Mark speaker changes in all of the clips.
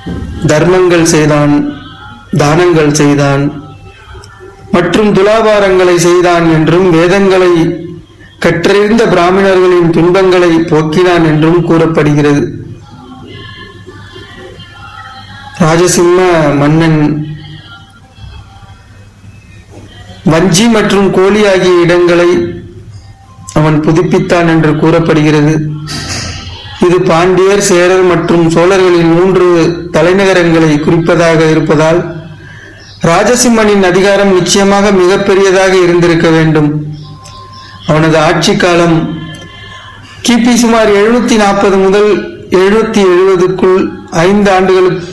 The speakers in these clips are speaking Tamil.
Speaker 1: தர்மங்கள் செய்தான் தானங்கள் செய்தான் மற்றும் துலாபாரங்களை செய்தான் என்றும் வேதங்களை கற்றறிந்த பிராமணர்களின் துன்பங்களை போக்கினான் என்றும் கூறப்படுகிறது ராஜசிம்ம மன்னன் வஞ்சி மற்றும் கோழி ஆகிய இடங்களை அவன் புதுப்பித்தான் என்று கூறப்படுகிறது இது பாண்டியர் சேரர் மற்றும் சோழர்களின் மூன்று தலைநகரங்களை குறிப்பதாக இருப்பதால் ராஜசிம்மனின் அதிகாரம் நிச்சயமாக மிகப்பெரியதாக இருந்திருக்க வேண்டும் அவனது ஆட்சி காலம் கிபி சுமார் எழுநூத்தி நாற்பது முதல் எழுநூத்தி எழுபதுக்குள் ஐந்து ஆண்டுகளுக்கு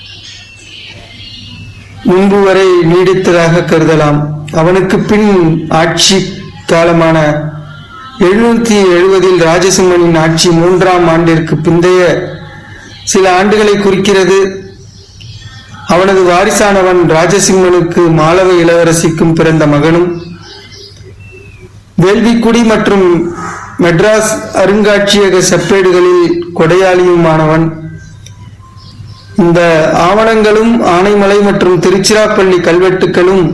Speaker 1: முன்பு வரை நீடித்ததாக கருதலாம் அவனுக்கு பின் ஆட்சி காலமான எழுநூத்தி எழுபதில் ராஜசிம்மனின் ஆட்சி மூன்றாம் ஆண்டிற்கு பிந்தைய சில ஆண்டுகளை குறிக்கிறது அவனது வாரிசானவன் ராஜசிம்மனுக்கு மாளவ இளவரசிக்கும் பிறந்த மகனும் வேள்விக்குடி மற்றும் மெட்ராஸ் அருங்காட்சியக செப்பேடுகளில் கொடையாளியுமானவன் இந்த ஆவணங்களும் ஆனைமலை மற்றும் திருச்சிராப்பள்ளி கல்வெட்டுகளும்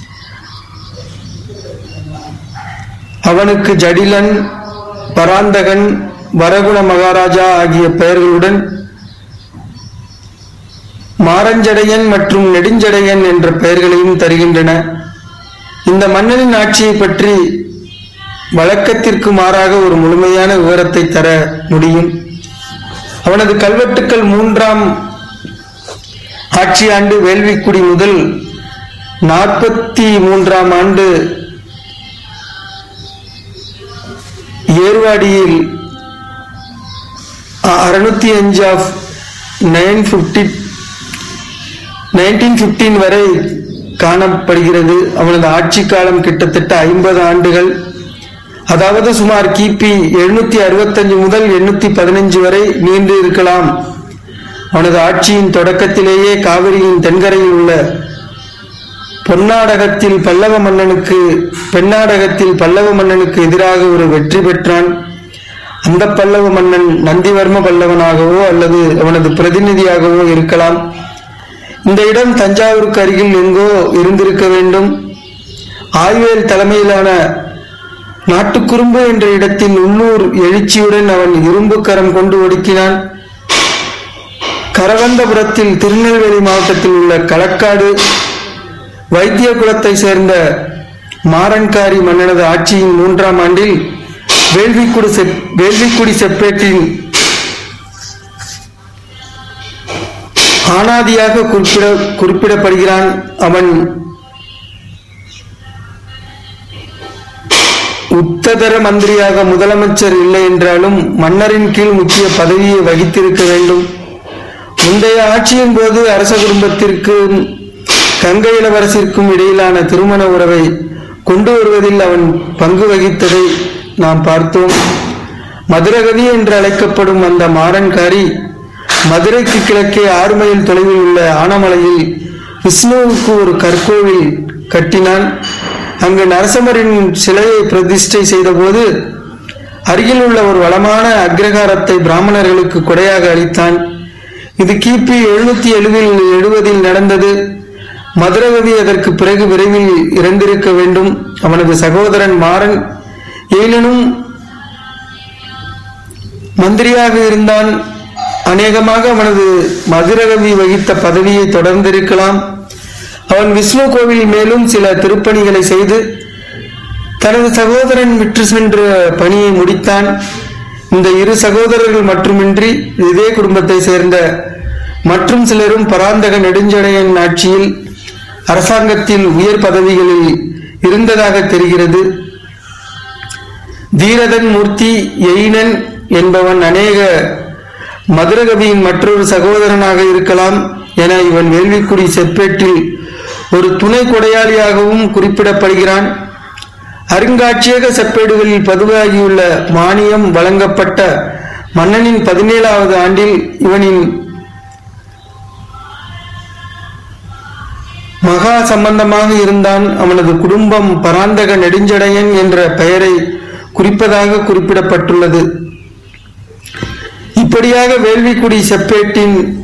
Speaker 1: அவனுக்கு ஜடிலன் பராந்தகன் வரகுண மகாராஜா ஆகிய பெயர்களுடன் மாரஞ்சடையன் மற்றும் நெடுஞ்சடையன் என்ற பெயர்களையும் தருகின்றன இந்த மன்னனின் ஆட்சியை பற்றி வழக்கத்திற்கு மாறாக ஒரு முழுமையான விவரத்தை தர முடியும் அவனது கல்வெட்டுக்கள் மூன்றாம் ஆட்சி ஆண்டு வேள்விக்குடி முதல் நாற்பத்தி மூன்றாம் ஆண்டு ஏர்வாடியில் அறுநூத்தி அஞ்சு of nine fifty nineteen fifteen வரை காணப்படுகிறது அவனது ஆட்சி காலம் கிட்டத்தட்ட ஐம்பது ஆண்டுகள் அதாவது சுமார் கிபி எழுநூத்தி அறுபத்தஞ்சு முதல் எண்ணூத்தி பதினஞ்சு வரை நீண்டு இருக்கலாம் அவனது ஆட்சியின் தொடக்கத்திலேயே காவிரியின் தென்கரையில் உள்ள பொன்னாடகத்தில் பல்லவ மன்னனுக்கு பெண்ணாடகத்தில் பல்லவ மன்னனுக்கு எதிராக ஒரு வெற்றி பெற்றான் அந்த பல்லவ மன்னன் நந்திவர்ம பல்லவனாகவோ அல்லது அவனது பிரதிநிதியாகவோ இருக்கலாம் இந்த இடம் தஞ்சாவூருக்கு அருகில் எங்கோ இருந்திருக்க வேண்டும் ஆய்வேல் தலைமையிலான நாட்டுக்குறும்பு என்ற இடத்தில் உள்ளூர் எழுச்சியுடன் அவன் இரும்பு கரம் கொண்டு ஒடுக்கினான் கரவந்தபுரத்தில் திருநெல்வேலி மாவட்டத்தில் உள்ள களக்காடு வைத்திய குலத்தை சேர்ந்த மாறன்காரி மன்னனது ஆட்சியின் மூன்றாம் ஆண்டில் வேள்விக்குடி செப் வேள்விக்குடி செப்பேட்டின் ஆனாதியாக குறிப்பிட குறிப்பிடப்படுகிறான் அவன் உத்ததர மந்திரியாக முதலமைச்சர் இல்லை என்றாலும் மன்னரின் கீழ் முக்கிய பதவியை வகித்திருக்க வேண்டும் முந்தைய ஆட்சியின் போது அரச குடும்பத்திற்கும் கங்கை இளவரசிற்கும் இடையிலான திருமண உறவை கொண்டு வருவதில் அவன் பங்கு வகித்ததை நாம் பார்த்தோம் மதுரகவி என்று அழைக்கப்படும் அந்த மாறன்காரி மதுரைக்கு கிழக்கே ஆறு மைல் தொலைவில் உள்ள ஆனமலையில் விஷ்ணுவுக்கு ஒரு கற்கோவில் கட்டினான் அங்கு நரசமரின் சிலையை பிரதிஷ்டை செய்தபோது அருகில் உள்ள ஒரு வளமான அக்ரகாரத்தை பிராமணர்களுக்கு கொடையாக அளித்தான் இது கிபி எழுநூத்தி எழுவில் எழுபதில் நடந்தது மதுரகவி அதற்கு பிறகு விரைவில் இறந்திருக்க வேண்டும் அவனது சகோதரன் மாறன் ஏனினும் மந்திரியாக இருந்தான் அநேகமாக அவனது மதுரகவி வகித்த பதவியை தொடர்ந்திருக்கலாம் அவன் விஷ்ணு கோவில் மேலும் சில திருப்பணிகளை செய்து தனது சகோதரன் விற்று சென்ற பணியை முடித்தான் இந்த இரு சகோதரர்கள் மட்டுமின்றி இதே குடும்பத்தை சேர்ந்த மற்றும் சிலரும் பராந்தக நெடுஞ்சடையன் ஆட்சியில் அரசாங்கத்தில் உயர் பதவிகளில் இருந்ததாக தெரிகிறது தீரதன் மூர்த்தி எயினன் என்பவன் அநேக மதுரகவியின் மற்றொரு சகோதரனாக இருக்கலாம் என இவன் வேள்விக்குடி செப்பேட்டில் ஒரு துணை கொடையாளியாகவும் குறிப்பிடப்படுகிறான் அருங்காட்சியக செப்பேடுகளில் பதிவாகியுள்ள மானியம் வழங்கப்பட்ட மன்னனின் பதினேழாவது ஆண்டில் இவனின் மகா சம்பந்தமாக இருந்தான் அவனது குடும்பம் பராந்தக நெடுஞ்சடையன் என்ற பெயரை குறிப்பதாக குறிப்பிடப்பட்டுள்ளது இப்படியாக வேள்விக்குடி செப்பேட்டின்